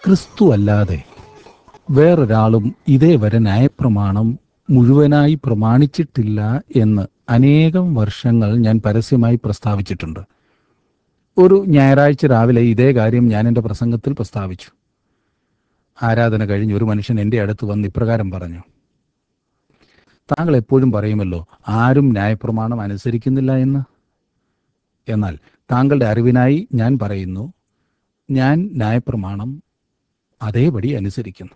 ക്രിസ്തു അല്ലാതെ വേറൊരാളും ഇതേവരെ ന്യായപ്രമാണം മുഴുവനായി പ്രമാണിച്ചിട്ടില്ല എന്ന് അനേകം വർഷങ്ങൾ ഞാൻ പരസ്യമായി പ്രസ്താവിച്ചിട്ടുണ്ട് ഒരു ഞായറാഴ്ച രാവിലെ ഇതേ കാര്യം ഞാൻ എൻ്റെ പ്രസംഗത്തിൽ പ്രസ്താവിച്ചു ആരാധന കഴിഞ്ഞ് ഒരു മനുഷ്യൻ എൻ്റെ അടുത്ത് വന്ന് ഇപ്രകാരം പറഞ്ഞു താങ്കൾ എപ്പോഴും പറയുമല്ലോ ആരും ന്യായപ്രമാണം അനുസരിക്കുന്നില്ല എന്ന് എന്നാൽ താങ്കളുടെ അറിവിനായി ഞാൻ പറയുന്നു ഞാൻ ന്യായപ്രമാണം അതേപടി അനുസരിക്കുന്നു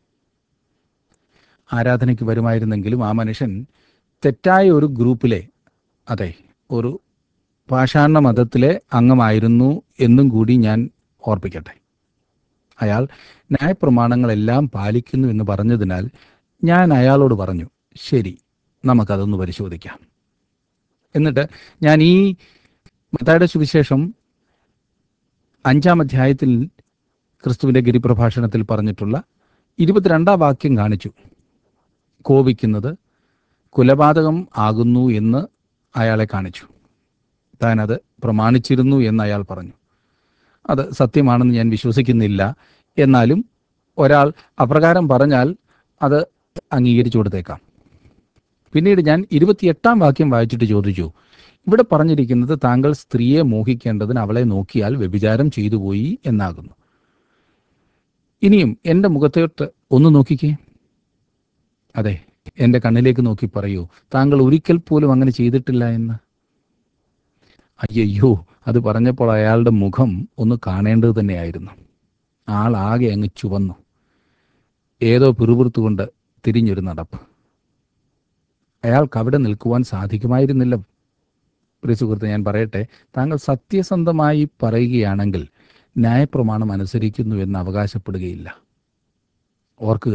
ആരാധനയ്ക്ക് വരുമായിരുന്നെങ്കിലും ആ മനുഷ്യൻ തെറ്റായ ഒരു ഗ്രൂപ്പിലെ അതെ ഒരു പാഷാണ മതത്തിലെ അംഗമായിരുന്നു എന്നും കൂടി ഞാൻ ഓർപ്പിക്കട്ടെ അയാൾ ന്യായപ്രമാണങ്ങളെല്ലാം പാലിക്കുന്നു എന്ന് പറഞ്ഞതിനാൽ ഞാൻ അയാളോട് പറഞ്ഞു ശരി നമുക്കതൊന്ന് പരിശോധിക്കാം എന്നിട്ട് ഞാൻ ഈ മത്തായുടെ സുവിശേഷം അഞ്ചാം അധ്യായത്തിൽ ക്രിസ്തുവിന്റെ ഗിരിപ്രഭാഷണത്തിൽ പറഞ്ഞിട്ടുള്ള ഇരുപത്തിരണ്ടാം വാക്യം കാണിച്ചു കോപിക്കുന്നത് കുലപാതകം ആകുന്നു എന്ന് അയാളെ കാണിച്ചു താൻ അത് പ്രമാണിച്ചിരുന്നു എന്ന് അയാൾ പറഞ്ഞു അത് സത്യമാണെന്ന് ഞാൻ വിശ്വസിക്കുന്നില്ല എന്നാലും ഒരാൾ അപ്രകാരം പറഞ്ഞാൽ അത് അംഗീകരിച്ചു കൊടുത്തേക്കാം പിന്നീട് ഞാൻ ഇരുപത്തിയെട്ടാം വാക്യം വായിച്ചിട്ട് ചോദിച്ചു ഇവിടെ പറഞ്ഞിരിക്കുന്നത് താങ്കൾ സ്ത്രീയെ മോഹിക്കേണ്ടതിന് അവളെ നോക്കിയാൽ വ്യഭിചാരം ചെയ്തു പോയി എന്നാകുന്നു ഇനിയും എൻ്റെ മുഖത്തോട്ട് ഒന്ന് നോക്കിക്കേ അതെ എൻ്റെ കണ്ണിലേക്ക് നോക്കി പറയൂ താങ്കൾ ഒരിക്കൽ പോലും അങ്ങനെ ചെയ്തിട്ടില്ല എന്ന് അയ്യയ്യോ അത് പറഞ്ഞപ്പോൾ അയാളുടെ മുഖം ഒന്ന് കാണേണ്ടത് തന്നെയായിരുന്നു ആളാകെ അങ്ങ് ചുവന്നു ഏതോ പിറുപിറുത്തുകൊണ്ട് തിരിഞ്ഞൊരു നടപ്പ് അയാൾക്ക് അവിടെ നിൽക്കുവാൻ സാധിക്കുമായിരുന്നില്ല പ്രിയ സുഹൃത്ത് ഞാൻ പറയട്ടെ താങ്കൾ സത്യസന്ധമായി പറയുകയാണെങ്കിൽ ന്യായപ്രമാണം അനുസരിക്കുന്നു എന്ന് അവകാശപ്പെടുകയില്ല ഓർക്കുക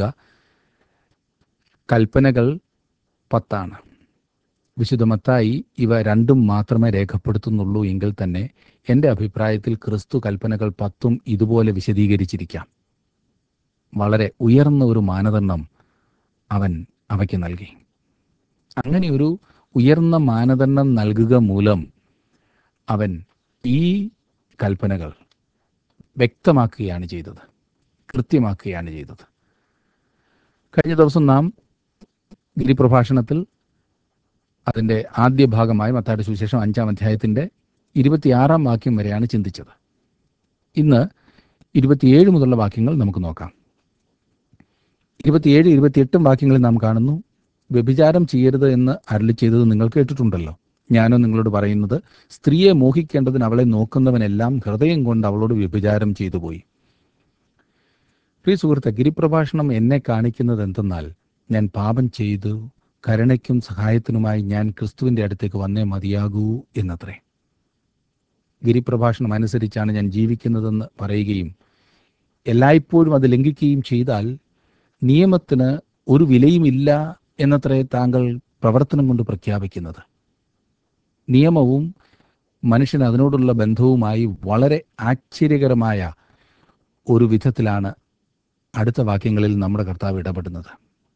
കൽപ്പനകൾ പത്താണ് വിശുദ്ധമത്തായി ഇവ രണ്ടും മാത്രമേ രേഖപ്പെടുത്തുന്നുള്ളൂ എങ്കിൽ തന്നെ എൻ്റെ അഭിപ്രായത്തിൽ ക്രിസ്തു കൽപ്പനകൾ പത്തും ഇതുപോലെ വിശദീകരിച്ചിരിക്കാം വളരെ ഉയർന്ന ഒരു മാനദണ്ഡം അവൻ അവയ്ക്ക് നൽകി അങ്ങനെ ഒരു ഉയർന്ന മാനദണ്ഡം നൽകുക മൂലം അവൻ ഈ കൽപ്പനകൾ വ്യക്തമാക്കുകയാണ് ചെയ്തത് കൃത്യമാക്കുകയാണ് ചെയ്തത് കഴിഞ്ഞ ദിവസം നാം ഗിരിപ്രഭാഷണത്തിൽ അതിൻ്റെ ആദ്യ ഭാഗമായി മത്തായുടെ സുവിശേഷം അഞ്ചാം അധ്യായത്തിൻ്റെ ഇരുപത്തിയാറാം വാക്യം വരെയാണ് ചിന്തിച്ചത് ഇന്ന് ഇരുപത്തിയേഴ് മുതലുള്ള വാക്യങ്ങൾ നമുക്ക് നോക്കാം ഇരുപത്തിയേഴ് ഇരുപത്തിയെട്ടും വാക്യങ്ങളിൽ നാം കാണുന്നു വ്യഭിചാരം ചെയ്യരുത് എന്ന് അരളി ചെയ്തത് നിങ്ങൾ കേട്ടിട്ടുണ്ടല്ലോ ഞാനോ നിങ്ങളോട് പറയുന്നത് സ്ത്രീയെ മോഹിക്കേണ്ടതിന് അവളെ നോക്കുന്നവനെല്ലാം ഹൃദയം കൊണ്ട് അവളോട് വ്യഭിചാരം ചെയ്തു പോയി പ്രിയ സുഹൃത്തെ ഗിരിപ്രഭാഷണം എന്നെ കാണിക്കുന്നത് എന്തെന്നാൽ ഞാൻ പാപം ചെയ്തു കരുണയ്ക്കും സഹായത്തിനുമായി ഞാൻ ക്രിസ്തുവിന്റെ അടുത്തേക്ക് വന്നേ മതിയാകൂ എന്നത്രേ ഗിരിപ്രഭാഷണം അനുസരിച്ചാണ് ഞാൻ ജീവിക്കുന്നതെന്ന് പറയുകയും എല്ലായ്പ്പോഴും അത് ലംഘിക്കുകയും ചെയ്താൽ നിയമത്തിന് ഒരു വിലയുമില്ല എന്നത്രേ താങ്കൾ പ്രവർത്തനം കൊണ്ട് പ്രഖ്യാപിക്കുന്നത് നിയമവും മനുഷ്യന് അതിനോടുള്ള ബന്ധവുമായി വളരെ ആശ്ചര്യകരമായ ഒരു വിധത്തിലാണ് അടുത്ത വാക്യങ്ങളിൽ നമ്മുടെ കർത്താവ് ഇടപെടുന്നത്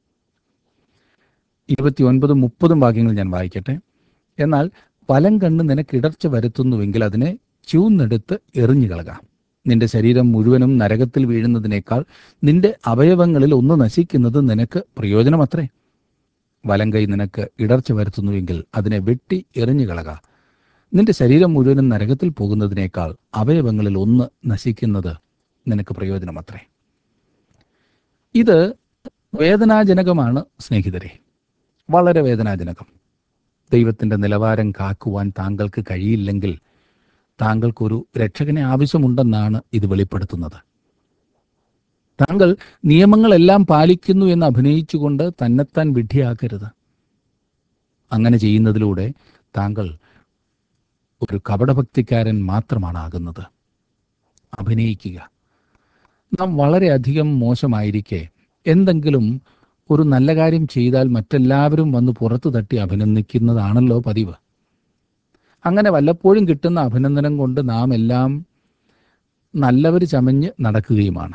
ഇരുപത്തി ഒൻപതും മുപ്പതും വാക്യങ്ങൾ ഞാൻ വായിക്കട്ടെ എന്നാൽ വലം കണ്ണ് നിനക്ക് ഇടർച്ച വരുത്തുന്നുവെങ്കിൽ അതിനെ ചൂന്നെടുത്ത് എറിഞ്ഞു കളക നിന്റെ ശരീരം മുഴുവനും നരകത്തിൽ വീഴുന്നതിനേക്കാൾ നിന്റെ അവയവങ്ങളിൽ ഒന്ന് നശിക്കുന്നത് നിനക്ക് പ്രയോജനമത്രേ വലം കൈ നിനക്ക് ഇടർച്ച വരുത്തുന്നുവെങ്കിൽ അതിനെ വെട്ടി എറിഞ്ഞു കളക നിന്റെ ശരീരം മുഴുവനും നരകത്തിൽ പോകുന്നതിനേക്കാൾ അവയവങ്ങളിൽ ഒന്ന് നശിക്കുന്നത് നിനക്ക് പ്രയോജനമത്രേ ഇത് വേദനാജനകമാണ് സ്നേഹിതരെ വളരെ വേദനാജനകം ദൈവത്തിൻ്റെ നിലവാരം കാക്കുവാൻ താങ്കൾക്ക് കഴിയില്ലെങ്കിൽ താങ്കൾക്കൊരു രക്ഷകനെ ആവശ്യമുണ്ടെന്നാണ് ഇത് വെളിപ്പെടുത്തുന്നത് താങ്കൾ നിയമങ്ങളെല്ലാം പാലിക്കുന്നു എന്ന് അഭിനയിച്ചുകൊണ്ട് തന്നെത്താൻ വിഡ്ഢിയാക്കരുത് അങ്ങനെ ചെയ്യുന്നതിലൂടെ താങ്കൾ ഒരു കപടഭക്തിക്കാരൻ മാത്രമാണ് ആകുന്നത് അഭിനയിക്കുക നാം വളരെയധികം മോശമായിരിക്കെ എന്തെങ്കിലും ഒരു നല്ല കാര്യം ചെയ്താൽ മറ്റെല്ലാവരും വന്ന് പുറത്തു തട്ടി അഭിനന്ദിക്കുന്നതാണല്ലോ പതിവ് അങ്ങനെ വല്ലപ്പോഴും കിട്ടുന്ന അഭിനന്ദനം കൊണ്ട് നാം എല്ലാം നല്ലവർ ചമഞ്ഞ് നടക്കുകയുമാണ്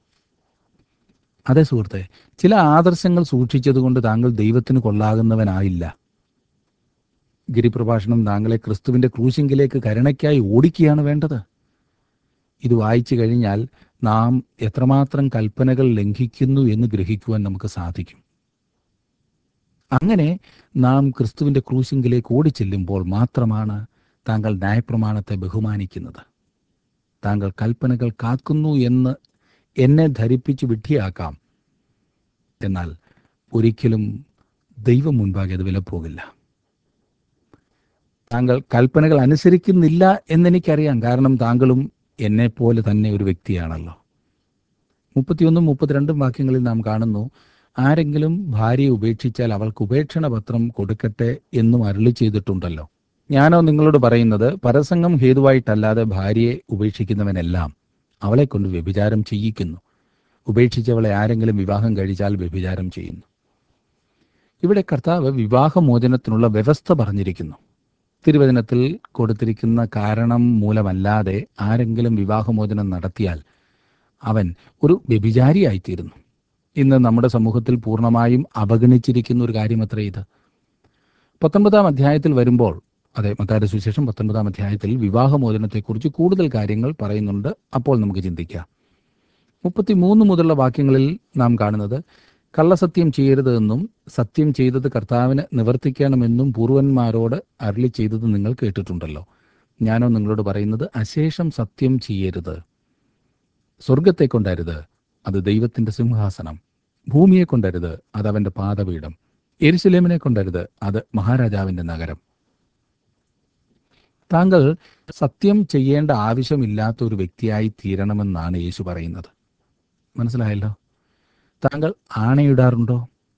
അതെ സുഹൃത്തെ ചില ആദർശങ്ങൾ സൂക്ഷിച്ചതുകൊണ്ട് താങ്കൾ ദൈവത്തിന് കൊള്ളാകുന്നവനായില്ല ഗിരിപ്രഭാഷണം താങ്കളെ ക്രിസ്തുവിന്റെ ക്രൂശിങ്കിലേക്ക് കരുണയ്ക്കായി ഓടിക്കുകയാണ് വേണ്ടത് ഇത് വായിച്ചു കഴിഞ്ഞാൽ നാം എത്രമാത്രം കൽപ്പനകൾ ലംഘിക്കുന്നു എന്ന് ഗ്രഹിക്കുവാൻ നമുക്ക് സാധിക്കും അങ്ങനെ നാം ക്രിസ്തുവിൻ്റെ ക്രൂശിങ്കിലേക്ക് ഓടിച്ചെല്ലുമ്പോൾ മാത്രമാണ് താങ്കൾ ന്യായപ്രമാണത്തെ ബഹുമാനിക്കുന്നത് താങ്കൾ കൽപ്പനകൾ കാക്കുന്നു എന്ന് എന്നെ ധരിപ്പിച്ച് വിഡ്ഢിയാക്കാം എന്നാൽ ഒരിക്കലും ദൈവം മുൻപാകെ അത് വിലപ്പോകില്ല താങ്കൾ കൽപ്പനകൾ അനുസരിക്കുന്നില്ല എന്നെനിക്കറിയാം കാരണം താങ്കളും എന്നെപ്പോലെ തന്നെ ഒരു വ്യക്തിയാണല്ലോ മുപ്പത്തിയൊന്നും മുപ്പത്തിരണ്ടും വാക്യങ്ങളിൽ നാം കാണുന്നു ആരെങ്കിലും ഭാര്യയെ ഉപേക്ഷിച്ചാൽ അവൾക്ക് ഉപേക്ഷണ പത്രം കൊടുക്കട്ടെ എന്നും അരുളി ചെയ്തിട്ടുണ്ടല്ലോ ഞാനോ നിങ്ങളോട് പറയുന്നത് പരസംഗം ഹേതുവായിട്ടല്ലാതെ ഭാര്യയെ ഉപേക്ഷിക്കുന്നവനെല്ലാം അവളെ കൊണ്ട് വ്യഭിചാരം ചെയ്യിക്കുന്നു ഉപേക്ഷിച്ചവളെ ആരെങ്കിലും വിവാഹം കഴിച്ചാൽ വ്യഭിചാരം ചെയ്യുന്നു ഇവിടെ കർത്താവ് വിവാഹമോചനത്തിനുള്ള വ്യവസ്ഥ പറഞ്ഞിരിക്കുന്നു തിരുവചനത്തിൽ കൊടുത്തിരിക്കുന്ന കാരണം മൂലമല്ലാതെ ആരെങ്കിലും വിവാഹമോചനം നടത്തിയാൽ അവൻ ഒരു വ്യഭിചാരിയായിത്തീരുന്നു ഇന്ന് നമ്മുടെ സമൂഹത്തിൽ പൂർണ്ണമായും അവഗണിച്ചിരിക്കുന്ന ഒരു കാര്യമത്ര ഇത് പത്തൊன்பതാം അധ്യായത്തിൽ വരുമ്പോൾ അതെ മത്തായുടെ സുവിശേഷം പത്തൊൻപതാം അധ്യായത്തിൽ വിവാഹമോചനത്തെക്കുറിച്ച് കൂടുതൽ കാര്യങ്ങൾ പറയുന്നുണ്ട് അപ്പോൾ നമുക്ക് ചിന്തിക്കാം മുപ്പത്തിമൂന്ന് മുതലുള്ള വാക്യങ്ങളിൽ നാം കാണുന്നത് കള്ളസത്യം ചെയ്യരുത് എന്നും സത്യം ചെയ്തത് കർത്താവിന് നിവർത്തിക്കണമെന്നും പൂർവന്മാരോട് അരളി ചെയ്തത് നിങ്ങൾ കേട്ടിട്ടുണ്ടല്ലോ ഞാനോ നിങ്ങളോട് പറയുന്നത് അശേഷം സത്യം ചെയ്യരുത് സ്വർഗത്തെ കൊണ്ടരുത് അത് ദൈവത്തിന്റെ സിംഹാസനം ഭൂമിയെ കൊണ്ടരുത് അത് അവന്റെ പാദപീഠം എരിശിലേമിനെ കൊണ്ടരുത് അത് മഹാരാജാവിന്റെ നഗരം താങ്കൾ സത്യം ചെയ്യേണ്ട ആവശ്യമില്ലാത്ത ഒരു വ്യക്തിയായി തീരണമെന്നാണ് യേശു പറയുന്നത് മനസ്സിലായല്ലോ താങ്കൾ ആണയിടാറുണ്ടോ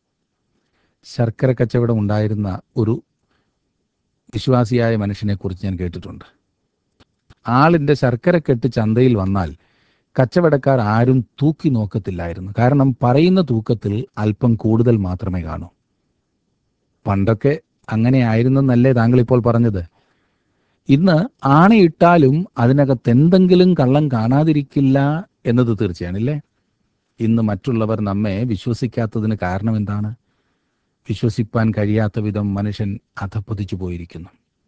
ശർക്കര കച്ചവടം ഉണ്ടായിരുന്ന ഒരു വിശ്വാസിയായ മനുഷ്യനെക്കുറിച്ച് ഞാൻ കേട്ടിട്ടുണ്ട് ആളിൻ്റെ ശർക്കര കെട്ട് ചന്തയിൽ വന്നാൽ കച്ചവടക്കാർ ആരും തൂക്കി നോക്കത്തില്ലായിരുന്നു കാരണം പറയുന്ന തൂക്കത്തിൽ അല്പം കൂടുതൽ മാത്രമേ കാണൂ പണ്ടൊക്കെ അങ്ങനെ ആയിരുന്നെന്നല്ലേ താങ്കൾ ഇപ്പോൾ പറഞ്ഞത് ഇന്ന് ആണയിട്ടാലും അതിനകത്ത് എന്തെങ്കിലും കള്ളം കാണാതിരിക്കില്ല എന്നത് തീർച്ചയാണല്ലേ ഇന്ന് മറ്റുള്ളവർ നമ്മെ വിശ്വസിക്കാത്തതിന് കാരണം എന്താണ് വിശ്വസിപ്പാൻ കഴിയാത്ത വിധം മനുഷ്യൻ അധപ്പതിച്ചു പോയിരിക്കുന്നു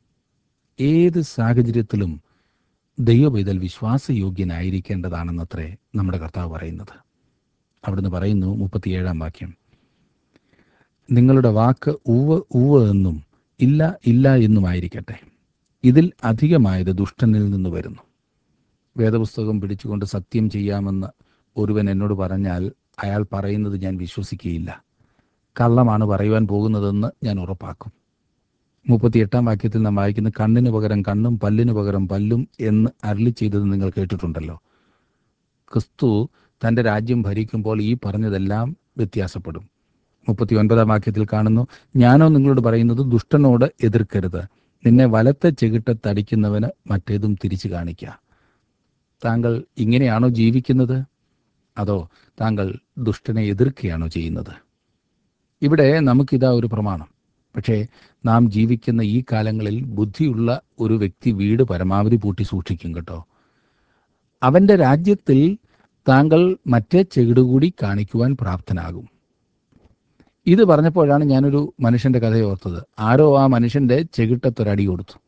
ഏത് സാഹചര്യത്തിലും ദൈവപൈതൽ വിശ്വാസയോഗ്യനായിരിക്കേണ്ടതാണെന്നത്രേ നമ്മുടെ കർത്താവ് പറയുന്നത് അവിടുന്ന് പറയുന്നു മുപ്പത്തിയേഴാം വാക്യം നിങ്ങളുടെ വാക്ക് ഉവ് ഉവ് എന്നും ഇല്ല ഇല്ല എന്നുമായിരിക്കട്ടെ ഇതിൽ അധികമായത് ദുഷ്ടനിൽ നിന്ന് വരുന്നു വേദപുസ്തകം പിടിച്ചുകൊണ്ട് സത്യം ചെയ്യാമെന്ന് ഒരുവൻ എന്നോട് പറഞ്ഞാൽ അയാൾ പറയുന്നത് ഞാൻ വിശ്വസിക്കുകയില്ല കള്ളമാണ് പറയുവാൻ പോകുന്നതെന്ന് ഞാൻ ഉറപ്പാക്കും മുപ്പത്തിയെട്ടാം വാക്യത്തിൽ നാം വായിക്കുന്ന കണ്ണിന് പകരം കണ്ണും പല്ലിന് പകരം പല്ലും എന്ന് അരളി ചെയ്തത് നിങ്ങൾ കേട്ടിട്ടുണ്ടല്ലോ ക്രിസ്തു തൻ്റെ രാജ്യം ഭരിക്കുമ്പോൾ ഈ പറഞ്ഞതെല്ലാം വ്യത്യാസപ്പെടും മുപ്പത്തി ഒൻപതാം വാക്യത്തിൽ കാണുന്നു ഞാനോ നിങ്ങളോട് പറയുന്നത് ദുഷ്ടനോട് എതിർക്കരുത് നിന്നെ വലത്തെ ചെകിട്ടത്തടിക്കുന്നവന് മറ്റേതും തിരിച്ചു കാണിക്കുക താങ്കൾ ഇങ്ങനെയാണോ ജീവിക്കുന്നത് അതോ താങ്കൾ ദുഷ്ടനെ എതിർക്കുകയാണോ ചെയ്യുന്നത് ഇവിടെ നമുക്കിതാ ഒരു പ്രമാണം പക്ഷേ നാം ജീവിക്കുന്ന ഈ കാലങ്ങളിൽ ബുദ്ധിയുള്ള ഒരു വ്യക്തി വീട് പരമാവധി പൂട്ടി സൂക്ഷിക്കും കേട്ടോ അവൻ്റെ രാജ്യത്തിൽ താങ്കൾ മറ്റേ ചെകിടുകൂടി കാണിക്കുവാൻ പ്രാപ്തനാകും ഇത് പറഞ്ഞപ്പോഴാണ് ഞാനൊരു മനുഷ്യന്റെ കഥ ഓർത്തത് ആരോ ആ മനുഷ്യന്റെ ചെകിട്ടത്തൊരടി കൊടുത്തു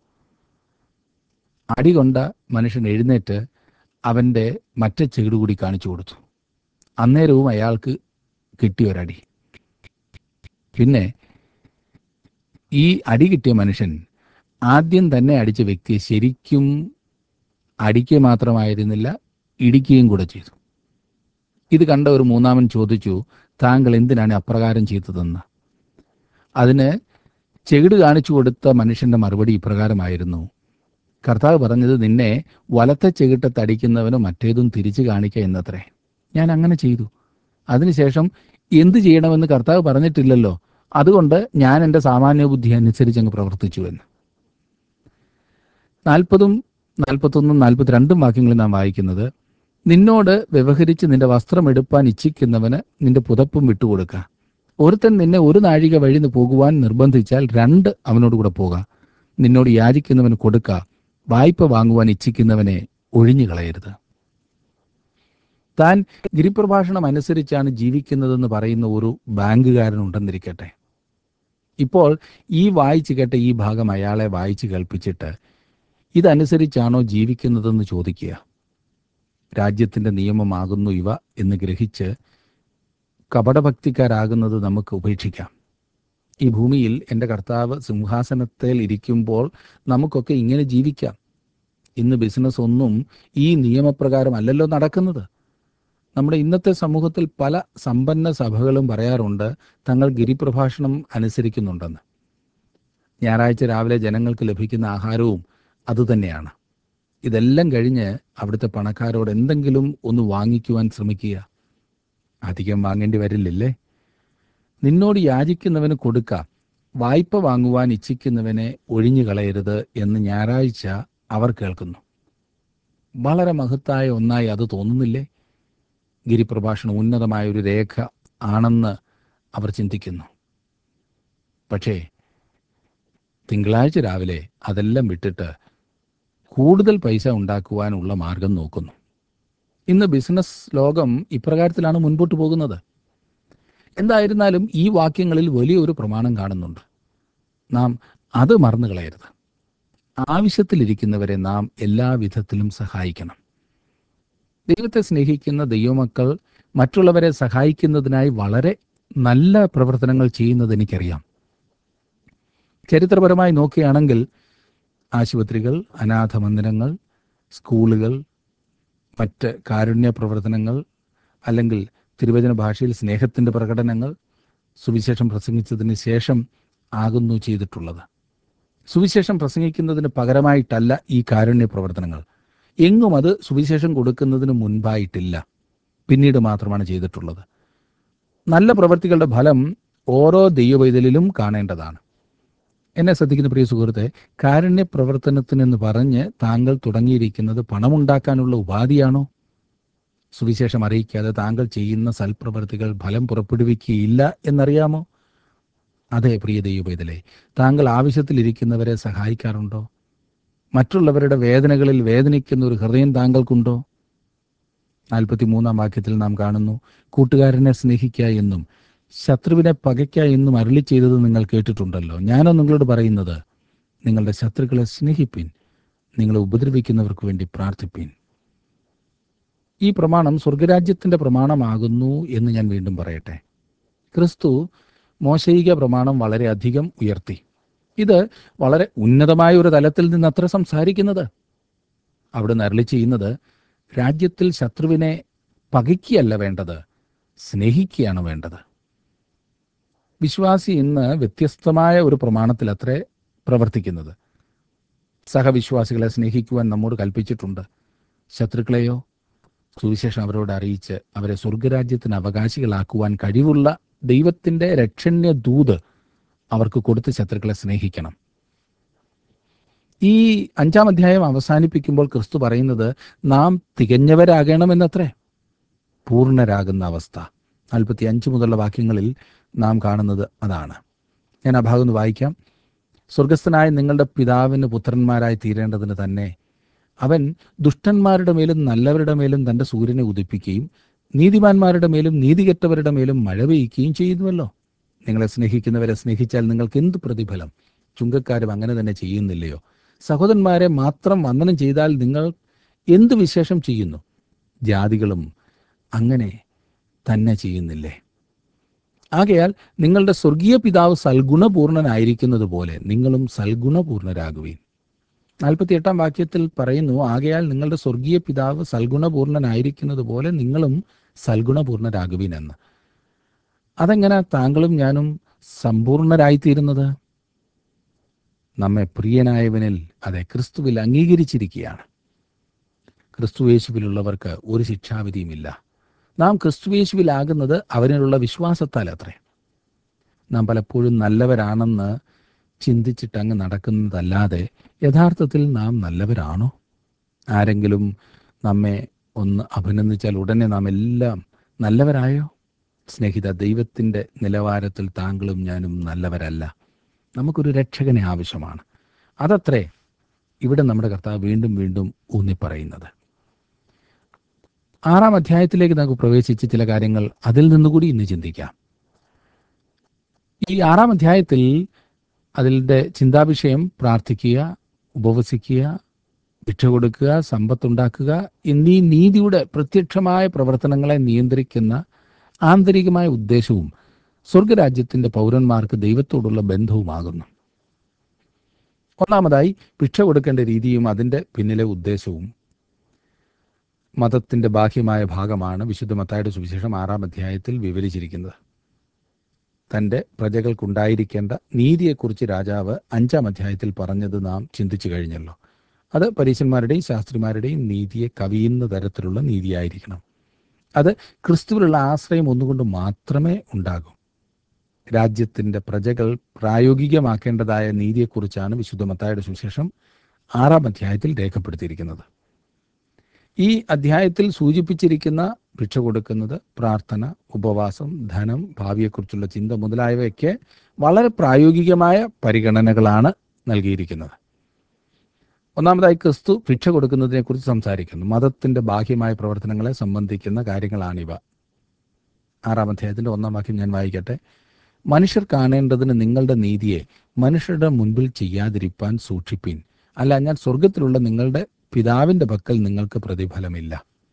അടി കൊണ്ട മനുഷ്യൻ എഴുന്നേറ്റ് അവൻ്റെ മറ്റേ ചെകിടുകൂടി കാണിച്ചു കൊടുത്തു അന്നേരവും അയാൾക്ക് കിട്ടിയൊരടി പിന്നെ ഈ അടി കിട്ടിയ മനുഷ്യൻ ആദ്യം തന്നെ അടിച്ച വ്യക്തിയെ ശരിക്കും അടിക്കുക മാത്രമായിരുന്നില്ല ഇടിക്കുകയും കൂടെ ചെയ്തു ഇത് കണ്ട ഒരു മൂന്നാമൻ ചോദിച്ചു താങ്കൾ എന്തിനാണ് അപ്രകാരം ചെയ്തതെന്ന് അതിന് ചെകിട് കാണിച്ചു കൊടുത്ത മനുഷ്യന്റെ മറുപടി ഇപ്രകാരമായിരുന്നു കർത്താവ് പറഞ്ഞത് നിന്നെ വലത്തെ ചെകിട്ടത്തടിക്കുന്നവന് മറ്റേതും തിരിച്ചു കാണിക്കുക എന്നത്രേ ഞാൻ അങ്ങനെ ചെയ്തു അതിനുശേഷം എന്ത് ചെയ്യണമെന്ന് കർത്താവ് പറഞ്ഞിട്ടില്ലല്ലോ അതുകൊണ്ട് ഞാൻ എൻ്റെ സാമാന്യ ബുദ്ധി അനുസരിച്ച് അങ്ങ് പ്രവർത്തിച്ചു എന്ന് നാൽപ്പതും നാൽപ്പത്തൊന്നും നാൽപ്പത്തിരണ്ടും വാക്യങ്ങളിൽ നാം വായിക്കുന്നത് നിന്നോട് വ്യവഹരിച്ച് നിന്റെ വസ്ത്രം എടുപ്പാൻ ഇച്ഛിക്കുന്നവന് നിന്റെ പുതപ്പും വിട്ടുകൊടുക്കുക ഒരുത്തൻ നിന്നെ ഒരു നാഴിക വഴി പോകുവാൻ നിർബന്ധിച്ചാൽ രണ്ട് അവനോട് കൂടെ പോകാം നിന്നോട് യാചിക്കുന്നവന് കൊടുക്ക വായ്പ വാങ്ങുവാൻ ഇച്ഛിക്കുന്നവനെ ഒഴിഞ്ഞു കളയരുത് താൻ ഗിരിപ്രഭാഷണം അനുസരിച്ചാണ് ജീവിക്കുന്നതെന്ന് പറയുന്ന ഒരു ബാങ്കുകാരൻ ഉണ്ടെന്നിരിക്കട്ടെ ഇപ്പോൾ ഈ വായിച്ചു കേട്ട ഈ ഭാഗം അയാളെ വായിച്ചു കേൾപ്പിച്ചിട്ട് ഇതനുസരിച്ചാണോ ജീവിക്കുന്നതെന്ന് ചോദിക്കുക രാജ്യത്തിൻ്റെ നിയമമാകുന്നു ഇവ എന്ന് ഗ്രഹിച്ച് കപടഭക്തിക്കാരാകുന്നത് നമുക്ക് ഉപേക്ഷിക്കാം ഈ ഭൂമിയിൽ എൻ്റെ കർത്താവ് സിംഹാസനത്തിൽ ഇരിക്കുമ്പോൾ നമുക്കൊക്കെ ഇങ്ങനെ ജീവിക്കാം ഇന്ന് ബിസിനസ് ഒന്നും ഈ നിയമപ്രകാരം അല്ലല്ലോ നടക്കുന്നത് നമ്മുടെ ഇന്നത്തെ സമൂഹത്തിൽ പല സമ്പന്ന സഭകളും പറയാറുണ്ട് തങ്ങൾ ഗിരിപ്രഭാഷണം അനുസരിക്കുന്നുണ്ടെന്ന് ഞായറാഴ്ച രാവിലെ ജനങ്ങൾക്ക് ലഭിക്കുന്ന ആഹാരവും അതുതന്നെയാണ് ഇതെല്ലാം കഴിഞ്ഞ് അവിടുത്തെ പണക്കാരോട് എന്തെങ്കിലും ഒന്ന് വാങ്ങിക്കുവാൻ ശ്രമിക്കുക അധികം വാങ്ങേണ്ടി വരില്ലല്ലേ നിന്നോട് യാചിക്കുന്നവന് കൊടുക്ക വായ്പ വാങ്ങുവാൻ ഇച്ഛിക്കുന്നവനെ ഒഴിഞ്ഞു കളയരുത് എന്ന് ഞായറാഴ്ച അവർ കേൾക്കുന്നു വളരെ മഹത്തായ ഒന്നായി അത് തോന്നുന്നില്ലേ ഗിരിപ്രഭാഷണം ഉന്നതമായ ഒരു രേഖ ആണെന്ന് അവർ ചിന്തിക്കുന്നു പക്ഷേ തിങ്കളാഴ്ച രാവിലെ അതെല്ലാം വിട്ടിട്ട് കൂടുതൽ പൈസ ഉണ്ടാക്കുവാനുള്ള മാർഗം നോക്കുന്നു ഇന്ന് ബിസിനസ് ലോകം ഇപ്രകാരത്തിലാണ് മുൻപോട്ട് പോകുന്നത് എന്തായിരുന്നാലും ഈ വാക്യങ്ങളിൽ വലിയൊരു പ്രമാണം കാണുന്നുണ്ട് നാം അത് മറന്നു കളയരുത് ആവശ്യത്തിലിരിക്കുന്നവരെ നാം എല്ലാ വിധത്തിലും സഹായിക്കണം ദൈവത്തെ സ്നേഹിക്കുന്ന ദൈവമക്കൾ മറ്റുള്ളവരെ സഹായിക്കുന്നതിനായി വളരെ നല്ല പ്രവർത്തനങ്ങൾ ചെയ്യുന്നത് എനിക്കറിയാം ചരിത്രപരമായി നോക്കുകയാണെങ്കിൽ ആശുപത്രികൾ അനാഥ മന്ദിരങ്ങൾ സ്കൂളുകൾ മറ്റ് കാരുണ്യ പ്രവർത്തനങ്ങൾ അല്ലെങ്കിൽ തിരുവചന ഭാഷയിൽ സ്നേഹത്തിൻ്റെ പ്രകടനങ്ങൾ സുവിശേഷം പ്രസംഗിച്ചതിന് ശേഷം ആകുന്നു ചെയ്തിട്ടുള്ളത് സുവിശേഷം പ്രസംഗിക്കുന്നതിന് പകരമായിട്ടല്ല ഈ കാരുണ്യ പ്രവർത്തനങ്ങൾ എങ്ങും അത് സുവിശേഷം കൊടുക്കുന്നതിന് മുൻപായിട്ടില്ല പിന്നീട് മാത്രമാണ് ചെയ്തിട്ടുള്ളത് നല്ല പ്രവൃത്തികളുടെ ഫലം ഓരോ ദൈവവൈതലിലും കാണേണ്ടതാണ് എന്നെ ശ്രദ്ധിക്കുന്ന പ്രിയ സുഹൃത്തെ കാരുണ്യ പ്രവർത്തനത്തിനെന്ന് പറഞ്ഞ് താങ്കൾ തുടങ്ങിയിരിക്കുന്നത് പണമുണ്ടാക്കാനുള്ള ഉപാധിയാണോ സുവിശേഷം അറിയിക്കാതെ താങ്കൾ ചെയ്യുന്ന സൽപ്രവർത്തികൾ ഫലം പുറപ്പെടുവിക്കുകയില്ല എന്നറിയാമോ അതെ പ്രിയ ദൈവപൈതലെ താങ്കൾ ആവശ്യത്തിലിരിക്കുന്നവരെ സഹായിക്കാറുണ്ടോ മറ്റുള്ളവരുടെ വേദനകളിൽ വേദനിക്കുന്ന ഒരു ഹൃദയം താങ്കൾക്കുണ്ടോ നാൽപ്പത്തി മൂന്നാം വാക്യത്തിൽ നാം കാണുന്നു കൂട്ടുകാരനെ സ്നേഹിക്കുക എന്നും ശത്രുവിനെ പകയ്ക്ക എന്നും അരുളി ചെയ്തത് നിങ്ങൾ കേട്ടിട്ടുണ്ടല്ലോ ഞാനോ നിങ്ങളോട് പറയുന്നത് നിങ്ങളുടെ ശത്രുക്കളെ സ്നേഹിപ്പിൻ നിങ്ങളെ ഉപദ്രവിക്കുന്നവർക്ക് വേണ്ടി പ്രാർത്ഥിപ്പിൻ ഈ പ്രമാണം സ്വർഗരാജ്യത്തിന്റെ പ്രമാണമാകുന്നു എന്ന് ഞാൻ വീണ്ടും പറയട്ടെ ക്രിസ്തു മോശയിക പ്രമാണം വളരെയധികം ഉയർത്തി ഇത് വളരെ ഉന്നതമായ ഒരു തലത്തിൽ നിന്ന് അത്ര സംസാരിക്കുന്നത് അവിടെ അരളി ചെയ്യുന്നത് രാജ്യത്തിൽ ശത്രുവിനെ പകയ്ക്കുകയല്ല വേണ്ടത് സ്നേഹിക്കുകയാണ് വേണ്ടത് വിശ്വാസി ഇന്ന് വ്യത്യസ്തമായ ഒരു പ്രമാണത്തിൽ അത്രേ പ്രവർത്തിക്കുന്നത് സഹവിശ്വാസികളെ സ്നേഹിക്കുവാൻ നമ്മോട് കൽപ്പിച്ചിട്ടുണ്ട് ശത്രുക്കളെയോ സുവിശേഷം അവരോട് അറിയിച്ച് അവരെ സ്വർഗരാജ്യത്തിന് അവകാശികളാക്കുവാൻ കഴിവുള്ള ദൈവത്തിന്റെ രക്ഷണ്യ ദൂത് അവർക്ക് കൊടുത്ത് ശത്രുക്കളെ സ്നേഹിക്കണം ഈ അഞ്ചാം അധ്യായം അവസാനിപ്പിക്കുമ്പോൾ ക്രിസ്തു പറയുന്നത് നാം തികഞ്ഞവരാകണമെന്നത്രേ പൂർണ്ണരാകുന്ന അവസ്ഥ നാൽപ്പത്തി അഞ്ച് മുതലുള്ള വാക്യങ്ങളിൽ നാം കാണുന്നത് അതാണ് ഞാൻ ആ ഭാഗം ഒന്ന് വായിക്കാം സ്വർഗസ്ഥനായ നിങ്ങളുടെ പിതാവിന് പുത്രന്മാരായി തീരേണ്ടതിന് തന്നെ അവൻ ദുഷ്ടന്മാരുടെ മേലും നല്ലവരുടെ മേലും തന്റെ സൂര്യനെ ഉദിപ്പിക്കുകയും നീതിമാന്മാരുടെ മേലും നീതികെട്ടവരുടെ മേലും മഴ പെയ്യുകയും ചെയ്യുന്നുവല്ലോ നിങ്ങളെ സ്നേഹിക്കുന്നവരെ സ്നേഹിച്ചാൽ നിങ്ങൾക്ക് എന്ത് പ്രതിഫലം ചുങ്കക്കാരും അങ്ങനെ തന്നെ ചെയ്യുന്നില്ലയോ സഹോദരന്മാരെ മാത്രം വന്ദനം ചെയ്താൽ നിങ്ങൾ എന്ത് വിശേഷം ചെയ്യുന്നു ജാതികളും അങ്ങനെ തന്നെ ചെയ്യുന്നില്ലേ ആകയാൽ നിങ്ങളുടെ സ്വർഗീയ പിതാവ് സൽഗുണപൂർണനായിരിക്കുന്നത് പോലെ നിങ്ങളും സൽഗുണപൂർണരാകുവീൻ നാൽപ്പത്തി എട്ടാം വാക്യത്തിൽ പറയുന്നു ആകയാൽ നിങ്ങളുടെ സ്വർഗീയ പിതാവ് സൽഗുണപൂർണനായിരിക്കുന്നത് പോലെ നിങ്ങളും സൽഗുണപൂർണരാകുവീൻ എന്ന് അതെങ്ങനെ താങ്കളും ഞാനും സമ്പൂർണരായിത്തീരുന്നത് നമ്മെ പ്രിയനായവനിൽ അതെ ക്രിസ്തുവിൽ അംഗീകരിച്ചിരിക്കുകയാണ് ക്രിസ്തുവേശുവിലുള്ളവർക്ക് ഒരു ശിക്ഷാവിധിയുമില്ല നാം ക്രിസ്തുവേശുവിലാകുന്നത് അവനിലുള്ള വിശ്വാസത്താൽ അത്രേ നാം പലപ്പോഴും നല്ലവരാണെന്ന് ചിന്തിച്ചിട്ട് അങ്ങ് നടക്കുന്നതല്ലാതെ യഥാർത്ഥത്തിൽ നാം നല്ലവരാണോ ആരെങ്കിലും നമ്മെ ഒന്ന് അഭിനന്ദിച്ചാൽ ഉടനെ നാം എല്ലാം നല്ലവരായോ സ്നേഹിത ദൈവത്തിൻ്റെ നിലവാരത്തിൽ താങ്കളും ഞാനും നല്ലവരല്ല നമുക്കൊരു രക്ഷകനെ ആവശ്യമാണ് അതത്രേ ഇവിടെ നമ്മുടെ കർത്താവ് വീണ്ടും വീണ്ടും ഊന്നിപ്പറയുന്നത് ആറാം അധ്യായത്തിലേക്ക് നമുക്ക് പ്രവേശിച്ച് ചില കാര്യങ്ങൾ അതിൽ നിന്നുകൂടി ഇന്ന് ചിന്തിക്കാം ഈ ആറാം അധ്യായത്തിൽ അതിൻ്റെ ചിന്താവിഷയം പ്രാർത്ഥിക്കുക ഉപവസിക്കുക ഭിക്ഷ കൊടുക്കുക സമ്പത്തുണ്ടാക്കുക എന്നീ നീതിയുടെ പ്രത്യക്ഷമായ പ്രവർത്തനങ്ങളെ നിയന്ത്രിക്കുന്ന ആന്തരികമായ ഉദ്ദേശവും സ്വർഗരാജ്യത്തിന്റെ പൗരന്മാർക്ക് ദൈവത്തോടുള്ള ബന്ധവുമാകുന്നു ഒന്നാമതായി ഭിക്ഷ കൊടുക്കേണ്ട രീതിയും അതിൻ്റെ പിന്നിലെ ഉദ്ദേശവും മതത്തിന്റെ ബാഹ്യമായ ഭാഗമാണ് വിശുദ്ധ മത്തായുടെ സുവിശേഷം ആറാം അധ്യായത്തിൽ വിവരിച്ചിരിക്കുന്നത് തൻ്റെ പ്രജകൾക്കുണ്ടായിരിക്കേണ്ട നീതിയെക്കുറിച്ച് രാജാവ് അഞ്ചാം അധ്യായത്തിൽ പറഞ്ഞത് നാം ചിന്തിച്ചു കഴിഞ്ഞല്ലോ അത് പരീശന്മാരുടെയും ശാസ്ത്രിമാരുടെയും നീതിയെ കവിയുന്ന തരത്തിലുള്ള നീതിയായിരിക്കണം അത് ക്രിസ്തുവിലുള്ള ആശ്രയം ഒന്നുകൊണ്ട് മാത്രമേ ഉണ്ടാകൂ രാജ്യത്തിന്റെ പ്രജകൾ പ്രായോഗികമാക്കേണ്ടതായ നീതിയെക്കുറിച്ചാണ് വിശുദ്ധ മത്തായുടെ സുവിശേഷം ആറാം അധ്യായത്തിൽ രേഖപ്പെടുത്തിയിരിക്കുന്നത് ഈ അധ്യായത്തിൽ സൂചിപ്പിച്ചിരിക്കുന്ന ഭിക്ഷ കൊടുക്കുന്നത് പ്രാർത്ഥന ഉപവാസം ധനം ഭാവിയെക്കുറിച്ചുള്ള ചിന്ത മുതലായവയൊക്കെ വളരെ പ്രായോഗികമായ പരിഗണനകളാണ് നൽകിയിരിക്കുന്നത് ഒന്നാമതായി ക്രിസ്തു ഭിക്ഷ കൊടുക്കുന്നതിനെ കുറിച്ച് സംസാരിക്കുന്നു മതത്തിന്റെ ബാഹ്യമായ പ്രവർത്തനങ്ങളെ സംബന്ധിക്കുന്ന കാര്യങ്ങളാണിവ ആറാം അധ്യായത്തിന്റെ ഒന്നാം വാക്യം ഞാൻ വായിക്കട്ടെ മനുഷ്യർ കാണേണ്ടതിന് നിങ്ങളുടെ നീതിയെ മനുഷ്യരുടെ മുൻപിൽ ചെയ്യാതിരിപ്പാൻ സൂക്ഷിപ്പീൻ അല്ല ഞാൻ സ്വർഗത്തിലുള്ള നിങ്ങളുടെ പിതാവിന്റെ പക്കൽ നിങ്ങൾക്ക് പ്രതിഫലമില്ല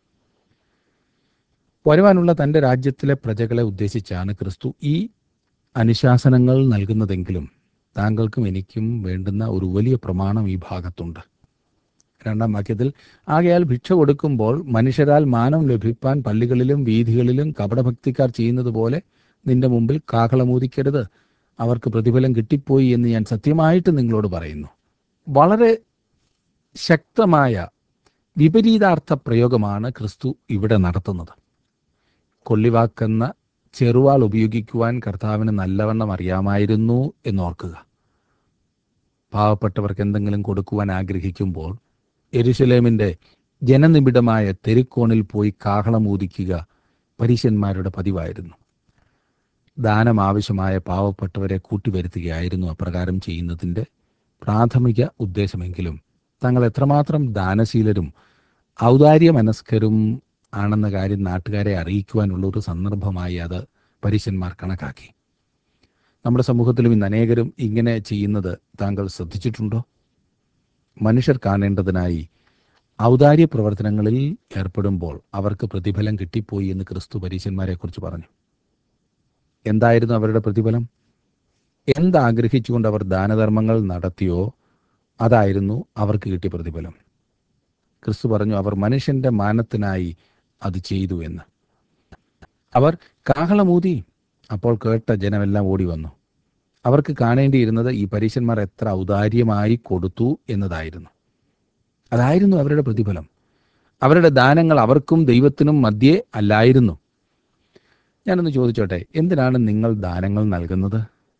വരുവാനുള്ള തന്റെ രാജ്യത്തിലെ പ്രജകളെ ഉദ്ദേശിച്ചാണ് ക്രിസ്തു ഈ അനുശാസനങ്ങൾ നൽകുന്നതെങ്കിലും താങ്കൾക്കും എനിക്കും വേണ്ടുന്ന ഒരു വലിയ പ്രമാണം ഈ ഭാഗത്തുണ്ട് രണ്ടാം വാക്യത്തിൽ ആകയാൽ ഭിക്ഷ കൊടുക്കുമ്പോൾ മനുഷ്യരാൽ മാനം ലഭിപ്പാൻ പള്ളികളിലും വീഥികളിലും കപടഭക്തിക്കാർ ചെയ്യുന്നത് പോലെ നിന്റെ മുമ്പിൽ കാഹളമൂതിക്കരുത് അവർക്ക് പ്രതിഫലം കിട്ടിപ്പോയി എന്ന് ഞാൻ സത്യമായിട്ട് നിങ്ങളോട് പറയുന്നു വളരെ ശക്തമായ വിപരീതാർത്ഥ പ്രയോഗമാണ് ക്രിസ്തു ഇവിടെ നടത്തുന്നത് കൊള്ളിവാക്കെന്ന ചെറുവാൾ ഉപയോഗിക്കുവാൻ കർത്താവിന് നല്ലവണ്ണം അറിയാമായിരുന്നു എന്നോർക്കുക പാവപ്പെട്ടവർക്ക് എന്തെങ്കിലും കൊടുക്കുവാൻ ആഗ്രഹിക്കുമ്പോൾ എരുശലേമിന്റെ ജനനിബിഡമായ തെരുക്കോണിൽ പോയി കാഹളമൂതിക്കുക പരീശന്മാരുടെ പതിവായിരുന്നു ദാനം ആവശ്യമായ പാവപ്പെട്ടവരെ കൂട്ടിവരുത്തുകയായിരുന്നു അപ്രകാരം ചെയ്യുന്നതിൻ്റെ പ്രാഥമിക ഉദ്ദേശമെങ്കിലും തങ്ങൾ എത്രമാത്രം ദാനശീലരും ഔദാര്യ മനസ്കരും ആണെന്ന കാര്യം നാട്ടുകാരെ അറിയിക്കുവാനുള്ള ഒരു സന്ദർഭമായി അത് പരീശന്മാർ കണക്കാക്കി നമ്മുടെ സമൂഹത്തിലും ഇന്ന് അനേകരും ഇങ്ങനെ ചെയ്യുന്നത് താങ്കൾ ശ്രദ്ധിച്ചിട്ടുണ്ടോ മനുഷ്യർ കാണേണ്ടതിനായി ഔദാര്യ പ്രവർത്തനങ്ങളിൽ ഏർപ്പെടുമ്പോൾ അവർക്ക് പ്രതിഫലം കിട്ടിപ്പോയി എന്ന് ക്രിസ്തു പരീശന്മാരെ കുറിച്ച് പറഞ്ഞു എന്തായിരുന്നു അവരുടെ പ്രതിഫലം എന്താഗ്രഹിച്ചുകൊണ്ട് അവർ ദാനധർമ്മങ്ങൾ നടത്തിയോ അതായിരുന്നു അവർക്ക് കിട്ടിയ പ്രതിഫലം ക്രിസ്തു പറഞ്ഞു അവർ മനുഷ്യന്റെ മാനത്തിനായി അത് ചെയ്തു എന്ന് അവർ കാഹളമൂതി അപ്പോൾ കേട്ട ജനമെല്ലാം ഓടി വന്നു അവർക്ക് കാണേണ്ടിയിരുന്നത് ഈ പരീശന്മാർ എത്ര ഔദാര്യമായി കൊടുത്തു എന്നതായിരുന്നു അതായിരുന്നു അവരുടെ പ്രതിഫലം അവരുടെ ദാനങ്ങൾ അവർക്കും ദൈവത്തിനും മധ്യേ അല്ലായിരുന്നു ഞാനൊന്ന് ചോദിച്ചോട്ടെ എന്തിനാണ് നിങ്ങൾ ദാനങ്ങൾ നൽകുന്നത്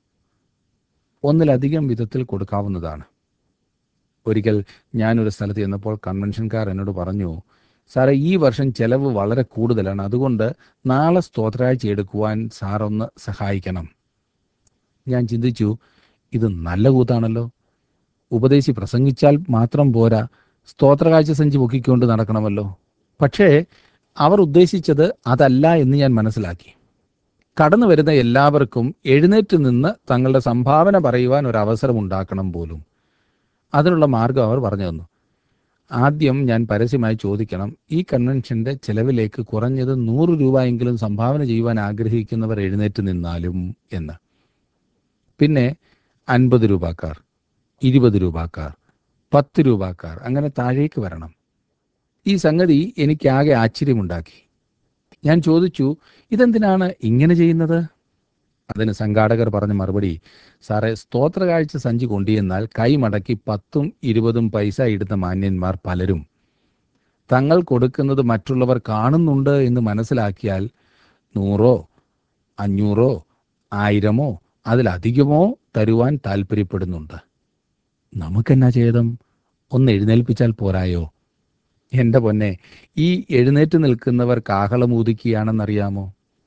ഒന്നിലധികം വിധത്തിൽ കൊടുക്കാവുന്നതാണ് ഒരിക്കൽ ഞാനൊരു സ്ഥലത്ത് ചെന്നപ്പോൾ കൺവെൻഷൻകാർ എന്നോട് പറഞ്ഞു സാറേ ഈ വർഷം ചെലവ് വളരെ കൂടുതലാണ് അതുകൊണ്ട് നാളെ സ്തോത്രാഴ്ച എടുക്കുവാൻ സാറൊന്ന് സഹായിക്കണം ഞാൻ ചിന്തിച്ചു ഇത് നല്ല കൂത്താണല്ലോ ഉപദേശി പ്രസംഗിച്ചാൽ മാത്രം പോരാ സ്തോത്രകാഴ്ച സഞ്ചി പൊക്കിക്കൊണ്ട് നടക്കണമല്ലോ പക്ഷേ അവർ ഉദ്ദേശിച്ചത് അതല്ല എന്ന് ഞാൻ മനസ്സിലാക്കി കടന്നു വരുന്ന എല്ലാവർക്കും എഴുന്നേറ്റ് നിന്ന് തങ്ങളുടെ സംഭാവന പറയുവാൻ ഒരു അവസരം ഉണ്ടാക്കണം പോലും അതിനുള്ള മാർഗം അവർ പറഞ്ഞു തന്നു ആദ്യം ഞാൻ പരസ്യമായി ചോദിക്കണം ഈ കൺവെൻഷന്റെ ചെലവിലേക്ക് കുറഞ്ഞത് നൂറ് രൂപയെങ്കിലും സംഭാവന ചെയ്യുവാൻ ആഗ്രഹിക്കുന്നവർ എഴുന്നേറ്റ് നിന്നാലും എന്ന് പിന്നെ അൻപത് രൂപക്കാർ ഇരുപത് രൂപക്കാർ പത്ത് രൂപക്കാർ അങ്ങനെ താഴേക്ക് വരണം ഈ സംഗതി എനിക്കാകെ ആശ്ചര്യമുണ്ടാക്കി ഞാൻ ചോദിച്ചു ഇതെന്തിനാണ് ഇങ്ങനെ ചെയ്യുന്നത് അതിന് സംഘാടകർ പറഞ്ഞ മറുപടി സാറേ സ്തോത്രകാഴ്ച സഞ്ചി കൊണ്ടുചെന്നാൽ കൈ മടക്കി പത്തും ഇരുപതും പൈസ ഇടുന്ന മാന്യന്മാർ പലരും തങ്ങൾ കൊടുക്കുന്നത് മറ്റുള്ളവർ കാണുന്നുണ്ട് എന്ന് മനസ്സിലാക്കിയാൽ നൂറോ അഞ്ഞൂറോ ആയിരമോ അതിലധികമോ തരുവാൻ താല്പര്യപ്പെടുന്നുണ്ട് നമുക്കെന്നാ ഛേദം ഒന്ന് എഴുന്നേൽപ്പിച്ചാൽ പോരായോ എൻ്റെ പൊന്നെ ഈ എഴുന്നേറ്റ് നിൽക്കുന്നവർ കാഹളമൂതിക്കുകയാണെന്നറിയാമോ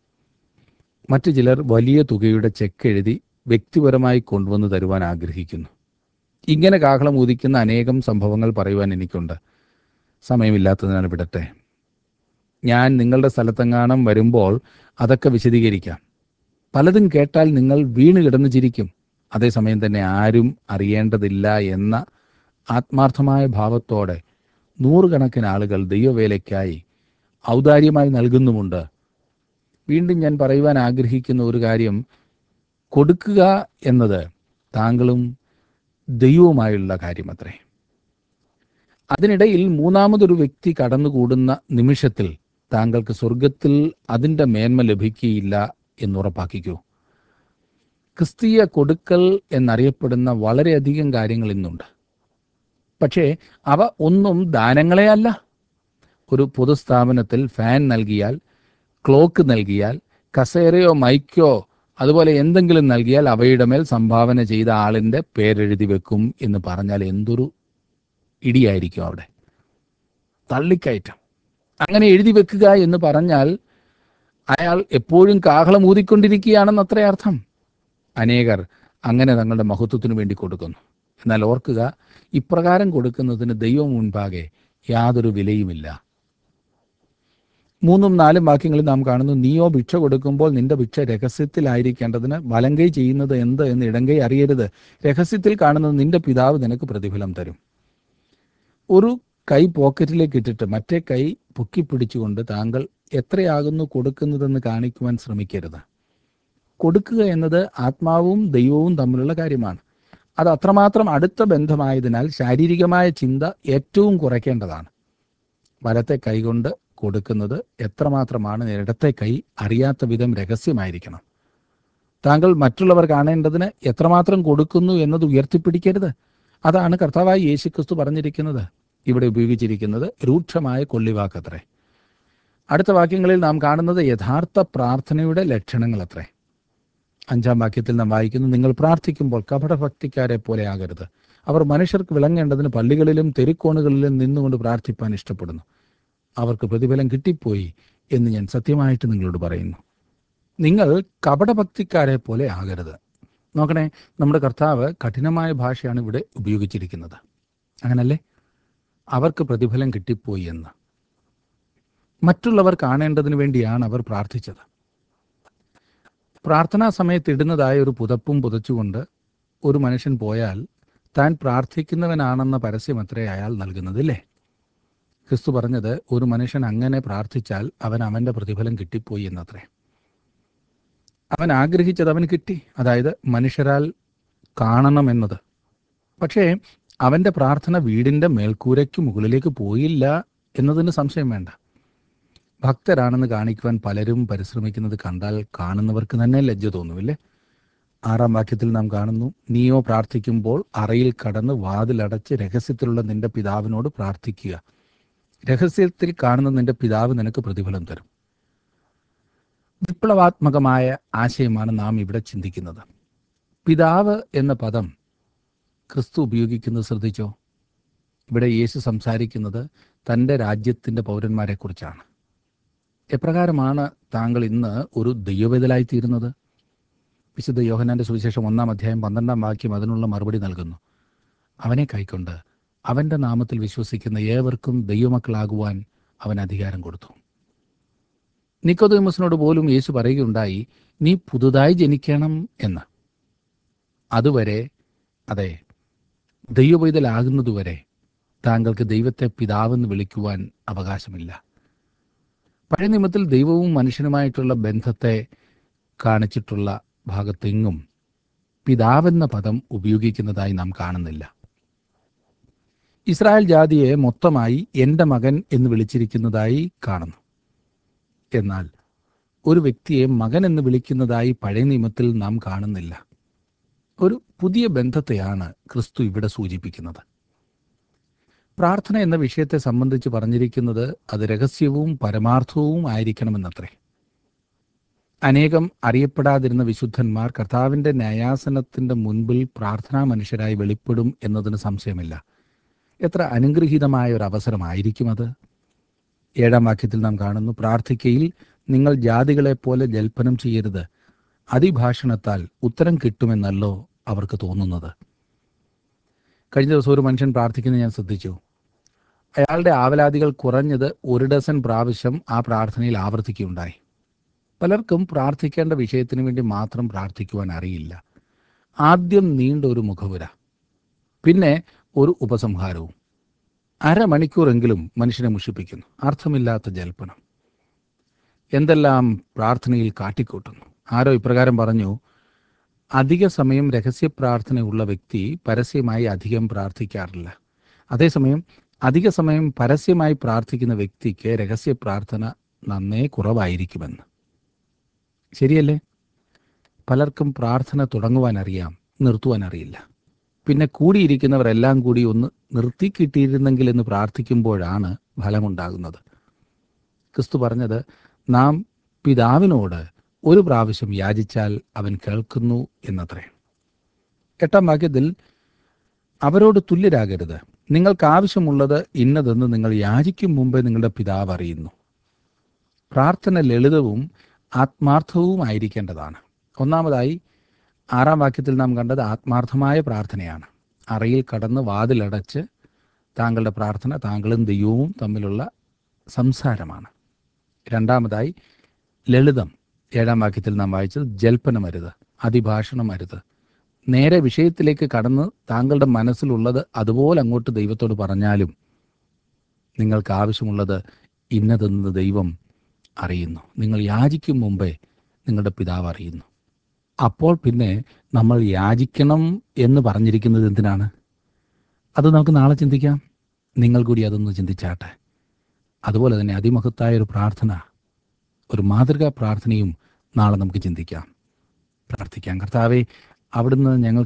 മറ്റു ചിലർ വലിയ തുകയുടെ ചെക്ക് എഴുതി വ്യക്തിപരമായി കൊണ്ടുവന്ന് തരുവാൻ ആഗ്രഹിക്കുന്നു ഇങ്ങനെ കാഹളം ഊതിക്കുന്ന അനേകം സംഭവങ്ങൾ പറയുവാൻ എനിക്കുണ്ട് സമയമില്ലാത്തതിനാൽ വിടട്ടെ ഞാൻ നിങ്ങളുടെ സ്ഥലത്തെങ്ങാണം വരുമ്പോൾ അതൊക്കെ വിശദീകരിക്കാം പലതും കേട്ടാൽ നിങ്ങൾ വീണ് കിടന്ന് ചിരിക്കും അതേസമയം തന്നെ ആരും അറിയേണ്ടതില്ല എന്ന ആത്മാർത്ഥമായ ഭാവത്തോടെ നൂറുകണക്കിന് ആളുകൾ ദൈവവേലയ്ക്കായി ഔദാര്യമായി നൽകുന്നുമുണ്ട് വീണ്ടും ഞാൻ പറയുവാൻ ആഗ്രഹിക്കുന്ന ഒരു കാര്യം കൊടുക്കുക എന്നത് താങ്കളും ദൈവവുമായുള്ള കാര്യമത്രേ അതിനിടയിൽ മൂന്നാമതൊരു വ്യക്തി കടന്നുകൂടുന്ന നിമിഷത്തിൽ താങ്കൾക്ക് സ്വർഗത്തിൽ അതിൻ്റെ മേന്മ ലഭിക്കുകയില്ല എന്നുറപ്പാക്കിക്കൂ ക്രിസ്തീയ കൊടുക്കൽ എന്നറിയപ്പെടുന്ന വളരെയധികം കാര്യങ്ങൾ ഇന്നുണ്ട് പക്ഷേ അവ ഒന്നും ദാനങ്ങളെ അല്ല ഒരു പൊതുസ്ഥാപനത്തിൽ ഫാൻ നൽകിയാൽ ക്ലോക്ക് നൽകിയാൽ കസേരയോ മൈക്കോ അതുപോലെ എന്തെങ്കിലും നൽകിയാൽ അവയുടെ മേൽ സംഭാവന ചെയ്ത ആളിൻ്റെ പേരെഴുതി വെക്കും എന്ന് പറഞ്ഞാൽ എന്തൊരു ഇടിയായിരിക്കും അവിടെ തള്ളിക്കയറ്റം അങ്ങനെ എഴുതി വെക്കുക എന്ന് പറഞ്ഞാൽ അയാൾ എപ്പോഴും കാഹളം ഊതിക്കൊണ്ടിരിക്കുകയാണെന്ന് അത്രേ അർത്ഥം അനേകർ അങ്ങനെ തങ്ങളുടെ മഹത്വത്തിനു വേണ്ടി കൊടുക്കുന്നു എന്നാൽ ഓർക്കുക ഇപ്രകാരം കൊടുക്കുന്നതിന് ദൈവം മുൻപാകെ യാതൊരു വിലയുമില്ല മൂന്നും നാലും വാക്യങ്ങളിൽ നാം കാണുന്നു നീയോ ഭിക്ഷ കൊടുക്കുമ്പോൾ നിന്റെ ഭിക്ഷ രഹസ്യത്തിലായിരിക്കേണ്ടതിന് വലങ്കൈ ചെയ്യുന്നത് എന്ത് എന്ന് ഇടങ്കൈ അറിയരുത് രഹസ്യത്തിൽ കാണുന്നത് നിന്റെ പിതാവ് നിനക്ക് പ്രതിഫലം തരും ഒരു കൈ പോക്കറ്റിലേക്ക് ഇട്ടിട്ട് മറ്റേ കൈ പൊക്കിപ്പിടിച്ചുകൊണ്ട് താങ്കൾ എത്രയാകുന്നു കൊടുക്കുന്നതെന്ന് കാണിക്കുവാൻ ശ്രമിക്കരുത് കൊടുക്കുക എന്നത് ആത്മാവും ദൈവവും തമ്മിലുള്ള കാര്യമാണ് അത് അത്രമാത്രം അടുത്ത ബന്ധമായതിനാൽ ശാരീരികമായ ചിന്ത ഏറ്റവും കുറയ്ക്കേണ്ടതാണ് വലത്തെ കൈകൊണ്ട് കൊടുക്കുന്നത് എത്രമാത്രമാണ് ഇടത്തെ കൈ അറിയാത്ത വിധം രഹസ്യമായിരിക്കണം താങ്കൾ മറ്റുള്ളവർ കാണേണ്ടതിന് എത്രമാത്രം കൊടുക്കുന്നു എന്നത് ഉയർത്തിപ്പിടിക്കരുത് അതാണ് കർത്താവായി യേശുക്രിസ്തു പറഞ്ഞിരിക്കുന്നത് ഇവിടെ ഉപയോഗിച്ചിരിക്കുന്നത് രൂക്ഷമായ കൊള്ളിവാക്കത്രേ അടുത്ത വാക്യങ്ങളിൽ നാം കാണുന്നത് യഥാർത്ഥ പ്രാർത്ഥനയുടെ ലക്ഷണങ്ങൾ അത്രേ അഞ്ചാം വാക്യത്തിൽ നാം വായിക്കുന്നു നിങ്ങൾ പ്രാർത്ഥിക്കുമ്പോൾ കപടഭക്തിക്കാരെ പോലെ ആകരുത് അവർ മനുഷ്യർക്ക് വിളങ്ങേണ്ടതിന് പള്ളികളിലും തെരുക്കോണുകളിലും നിന്നുകൊണ്ട് പ്രാർത്ഥിപ്പാൻ ഇഷ്ടപ്പെടുന്നു അവർക്ക് പ്രതിഫലം കിട്ടിപ്പോയി എന്ന് ഞാൻ സത്യമായിട്ട് നിങ്ങളോട് പറയുന്നു നിങ്ങൾ കപടഭക്തിക്കാരെ പോലെ ആകരുത് നോക്കണേ നമ്മുടെ കർത്താവ് കഠിനമായ ഭാഷയാണ് ഇവിടെ ഉപയോഗിച്ചിരിക്കുന്നത് അങ്ങനല്ലേ അവർക്ക് പ്രതിഫലം കിട്ടിപ്പോയി എന്ന് മറ്റുള്ളവർ കാണേണ്ടതിന് വേണ്ടിയാണ് അവർ പ്രാർത്ഥിച്ചത് പ്രാർത്ഥനാ സമയത്ത് ഇടുന്നതായ ഒരു പുതപ്പും പുതച്ചുകൊണ്ട് ഒരു മനുഷ്യൻ പോയാൽ താൻ പ്രാർത്ഥിക്കുന്നവനാണെന്ന പരസ്യമത്രേ അയാൾ നൽകുന്നതില്ലേ ക്രിസ്തു പറഞ്ഞത് ഒരു മനുഷ്യൻ അങ്ങനെ പ്രാർത്ഥിച്ചാൽ അവൻ അവൻ്റെ പ്രതിഫലം കിട്ടിപ്പോയി എന്നത്രേ അവൻ ആഗ്രഹിച്ചത് അവന് കിട്ടി അതായത് മനുഷ്യരാൽ കാണണമെന്നത് പക്ഷേ അവൻ്റെ പ്രാർത്ഥന വീടിൻ്റെ മേൽക്കൂരയ്ക്ക് മുകളിലേക്ക് പോയില്ല എന്നതിന് സംശയം വേണ്ട ഭക്തരാണെന്ന് കാണിക്കുവാൻ പലരും പരിശ്രമിക്കുന്നത് കണ്ടാൽ കാണുന്നവർക്ക് തന്നെ ലജ്ജ തോന്നുമില്ലേ ആറാം വാക്യത്തിൽ നാം കാണുന്നു നീയോ പ്രാർത്ഥിക്കുമ്പോൾ അറയിൽ കടന്ന് വാതിലടച്ച് രഹസ്യത്തിലുള്ള നിന്റെ പിതാവിനോട് പ്രാർത്ഥിക്കുക രഹസ്യത്തിൽ കാണുന്ന നിന്റെ പിതാവ് നിനക്ക് പ്രതിഫലം തരും വിപ്ലവാത്മകമായ ആശയമാണ് നാം ഇവിടെ ചിന്തിക്കുന്നത് പിതാവ് എന്ന പദം ക്രിസ്തു ഉപയോഗിക്കുന്നത് ശ്രദ്ധിച്ചോ ഇവിടെ യേശു സംസാരിക്കുന്നത് തൻ്റെ രാജ്യത്തിൻ്റെ പൗരന്മാരെക്കുറിച്ചാണ് എപ്രകാരമാണ് താങ്കൾ ഇന്ന് ഒരു ദൈവവേദലായി തീരുന്നത് വിശുദ്ധ യോഹനാന്റെ സുവിശേഷം ഒന്നാം അധ്യായം പന്ത്രണ്ടാം വാക്യം അതിനുള്ള മറുപടി നൽകുന്നു അവനെ കൈക്കൊണ്ട് അവൻ്റെ നാമത്തിൽ വിശ്വസിക്കുന്ന ഏവർക്കും ദൈവമക്കളാകുവാൻ അവൻ അധികാരം കൊടുത്തു നിക്കോദേമസിനോട് പോലും യേശു പറയുകയുണ്ടായി നീ പുതുതായി ജനിക്കണം എന്ന് അതുവരെ അതെ ദൈവപൈതലാകുന്നതുവരെ താങ്കൾക്ക് ദൈവത്തെ പിതാവെന്ന് വിളിക്കുവാൻ അവകാശമില്ല പഴയ നിയമത്തിൽ ദൈവവും മനുഷ്യനുമായിട്ടുള്ള ബന്ധത്തെ കാണിച്ചിട്ടുള്ള ഭാഗത്തെങ്ങും പിതാവെന്ന പദം ഉപയോഗിക്കുന്നതായി നാം കാണുന്നില്ല ഇസ്രായേൽ ജാതിയെ മൊത്തമായി എൻ്റെ മകൻ എന്ന് വിളിച്ചിരിക്കുന്നതായി കാണുന്നു എന്നാൽ ഒരു വ്യക്തിയെ മകൻ എന്ന് വിളിക്കുന്നതായി പഴയ നിയമത്തിൽ നാം കാണുന്നില്ല ഒരു പുതിയ ബന്ധത്തെയാണ് ക്രിസ്തു ഇവിടെ സൂചിപ്പിക്കുന്നത് പ്രാർത്ഥന എന്ന വിഷയത്തെ സംബന്ധിച്ച് പറഞ്ഞിരിക്കുന്നത് അത് രഹസ്യവും പരമാർത്ഥവും ആയിരിക്കണമെന്നത്രേ അനേകം അറിയപ്പെടാതിരുന്ന വിശുദ്ധന്മാർ കർത്താവിൻ്റെ ന്യായാസനത്തിൻ്റെ മുൻപിൽ പ്രാർത്ഥനാ മനുഷ്യരായി വെളിപ്പെടും എന്നതിന് സംശയമില്ല എത്ര അനുഗ്രഹീതമായ ഒരു അവസരമായിരിക്കും അത് ഏഴാം വാക്യത്തിൽ നാം കാണുന്നു പ്രാർത്ഥിക്കയിൽ നിങ്ങൾ ജാതികളെപ്പോലെ ജൽപ്പനം ചെയ്യരുത് അതിഭാഷണത്താൽ ഉത്തരം കിട്ടുമെന്നല്ലോ അവർക്ക് തോന്നുന്നത് കഴിഞ്ഞ ദിവസം ഒരു മനുഷ്യൻ പ്രാർത്ഥിക്കുന്നത് ഞാൻ ശ്രദ്ധിച്ചു അയാളുടെ ആവലാതികൾ കുറഞ്ഞത് ഒരു ഡസൻ പ്രാവശ്യം ആ പ്രാർത്ഥനയിൽ ആവർത്തിക്കുകയുണ്ടായി പലർക്കും പ്രാർത്ഥിക്കേണ്ട വിഷയത്തിന് വേണ്ടി മാത്രം പ്രാർത്ഥിക്കുവാൻ അറിയില്ല ആദ്യം നീണ്ട ഒരു മുഖവുര പിന്നെ ഒരു ഉപസംഹാരവും അരമണിക്കൂറെങ്കിലും മനുഷ്യനെ മുഷിപ്പിക്കുന്നു അർത്ഥമില്ലാത്ത ജൽപ്പനം എന്തെല്ലാം പ്രാർത്ഥനയിൽ കാട്ടിക്കൂട്ടുന്നു ആരോ ഇപ്രകാരം പറഞ്ഞു അധിക സമയം രഹസ്യ പ്രാർത്ഥനയുള്ള വ്യക്തി പരസ്യമായി അധികം പ്രാർത്ഥിക്കാറില്ല അതേസമയം അധിക സമയം പരസ്യമായി പ്രാർത്ഥിക്കുന്ന വ്യക്തിക്ക് രഹസ്യ പ്രാർത്ഥന നന്നേ കുറവായിരിക്കുമെന്ന് ശരിയല്ലേ പലർക്കും പ്രാർത്ഥന തുടങ്ങുവാൻ അറിയാം നിർത്തുവാൻ അറിയില്ല പിന്നെ കൂടിയിരിക്കുന്നവരെല്ലാം കൂടി ഒന്ന് നിർത്തി കിട്ടിയിരുന്നെങ്കിൽ എന്ന് പ്രാർത്ഥിക്കുമ്പോഴാണ് ഫലമുണ്ടാകുന്നത് ക്രിസ്തു പറഞ്ഞത് നാം പിതാവിനോട് ഒരു പ്രാവശ്യം യാചിച്ചാൽ അവൻ കേൾക്കുന്നു എന്നത്രേ എട്ടാം വാക്യത്തിൽ അവരോട് തുല്യരാകരുത് നിങ്ങൾക്ക് ആവശ്യമുള്ളത് ഇന്നതെന്ന് നിങ്ങൾ യാചിക്കും മുമ്പേ നിങ്ങളുടെ പിതാവ് അറിയുന്നു പ്രാർത്ഥന ലളിതവും ആത്മാർത്ഥവുമായിരിക്കേണ്ടതാണ് ഒന്നാമതായി ആറാം വാക്യത്തിൽ നാം കണ്ടത് ആത്മാർത്ഥമായ പ്രാർത്ഥനയാണ് അറയിൽ കടന്ന് വാതിലടച്ച് താങ്കളുടെ പ്രാർത്ഥന താങ്കളും ദൈവവും തമ്മിലുള്ള സംസാരമാണ് രണ്ടാമതായി ലളിതം ഏഴാം വാക്യത്തിൽ നാം വായിച്ചത് ജൽപ്പനമരുത് അതിഭാഷണമരുത് നേരെ വിഷയത്തിലേക്ക് കടന്ന് താങ്കളുടെ മനസ്സിലുള്ളത് അതുപോലെ അങ്ങോട്ട് ദൈവത്തോട് പറഞ്ഞാലും നിങ്ങൾക്ക് ആവശ്യമുള്ളത് ഇന്നതെന്ന് ദൈവം അറിയുന്നു നിങ്ങൾ യാചിക്കും മുമ്പേ നിങ്ങളുടെ പിതാവ് അറിയുന്നു അപ്പോൾ പിന്നെ നമ്മൾ യാചിക്കണം എന്ന് പറഞ്ഞിരിക്കുന്നത് എന്തിനാണ് അത് നമുക്ക് നാളെ ചിന്തിക്കാം നിങ്ങൾ കൂടി അതൊന്ന് ചിന്തിച്ചാട്ടെ അതുപോലെ തന്നെ അതിമഹത്തായ ഒരു പ്രാർത്ഥന ഒരു മാതൃകാ പ്രാർത്ഥനയും നാളെ നമുക്ക് ചിന്തിക്കാം പ്രാർത്ഥിക്കാം കർത്താവെ അവിടുന്ന് ഞങ്ങൾക്ക്